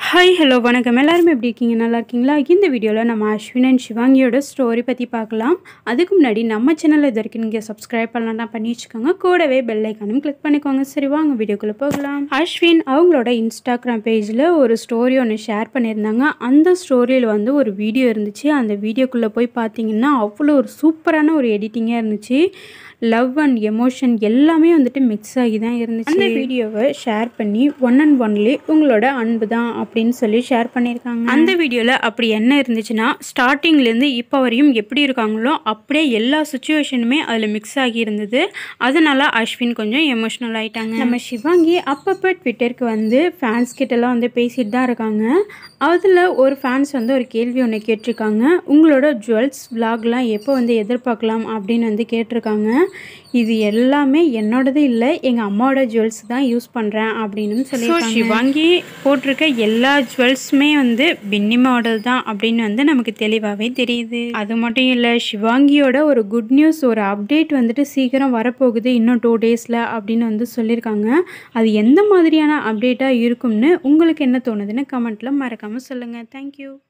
hi hello வணக்கம் எல்லாரும் எப்படி இருக்கீங்க நல்லா இருக்கீங்களா இந்த வீடியோவில் நம்ம அஸ்வின் அண்ட் சிவாங்கியோட ஸ்டோரி பற்றி பார்க்கலாம் அதுக்கு முன்னாடி நம்ம சேனலில் இது வரைக்கும் நீங்கள் சப்ஸ்கிரைப் பண்ணலாம் பண்ணி வச்சுக்கோங்க கூடவே பெல் ஐக்கானும் கிளிக் பண்ணிக்கோங்க சரி வாங்க வீடியோக்குள்ளே போகலாம் அஸ்வின் அவங்களோட இன்ஸ்டாகிராம் பேஜில் ஒரு ஸ்டோரி ஒன்று ஷேர் பண்ணியிருந்தாங்க அந்த ஸ்டோரியில் வந்து ஒரு வீடியோ இருந்துச்சு அந்த வீடியோக்குள்ளே போய் பார்த்தீங்கன்னா அவ்வளோ ஒரு சூப்பரான ஒரு எடிட்டிங்காக இருந்துச்சு லவ் அண்ட் எமோஷன் எல்லாமே வந்துட்டு மிக்ஸ் ஆகி தான் இருந்துச்சு அந்த வீடியோவை ஷேர் பண்ணி ஒன் அண்ட் ஒன்லி உங்களோட அன்பு தான் அப்படின்னு சொல்லி ஷேர் பண்ணியிருக்காங்க அந்த வீடியோவில் அப்படி என்ன இருந்துச்சுன்னா ஸ்டார்டிங்லேருந்து இப்போ வரையும் எப்படி இருக்காங்களோ அப்படியே எல்லா சுச்சுவேஷனுமே அதில் மிக்ஸ் ஆகி இருந்தது அதனால அஸ்வின் கொஞ்சம் எமோஷ்னல் ஆயிட்டாங்க நம்ம சிவாங்கி அப்பப்போ ட்விட்டருக்கு வந்து ஃபேன்ஸ் கிட்டலாம் வந்து பேசிட்டு தான் இருக்காங்க அதில் ஒரு ஃபேன்ஸ் வந்து ஒரு கேள்வி ஒன்று கேட்டிருக்காங்க உங்களோட ஜுவல்ஸ் விலாக்லாம் எப்போ வந்து எதிர்பார்க்கலாம் அப்படின்னு வந்து கேட்டிருக்காங்க இது எல்லாமே என்னோடது இல்லை எங்கள் அம்மாவோட ஜுவல்ஸ் தான் யூஸ் பண்ணுறேன் அப்படின்னு சொல்லி சிவாங்கி போட்டிருக்க எல்லா ஜுவல்ஸுமே வந்து பின்னி மாடல் தான் அப்படின்னு வந்து நமக்கு தெளிவாகவே தெரியுது அது மட்டும் இல்லை சிவாங்கியோட ஒரு குட் நியூஸ் ஒரு அப்டேட் வந்துட்டு சீக்கிரம் வரப்போகுது இன்னும் டூ டேஸில் அப்படின்னு வந்து சொல்லியிருக்காங்க அது எந்த மாதிரியான அப்டேட்டாக இருக்கும்னு உங்களுக்கு என்ன தோணுதுன்னு கமெண்ட்டில் மறக்காமல் சொல்லுங்கள் தேங்க்யூ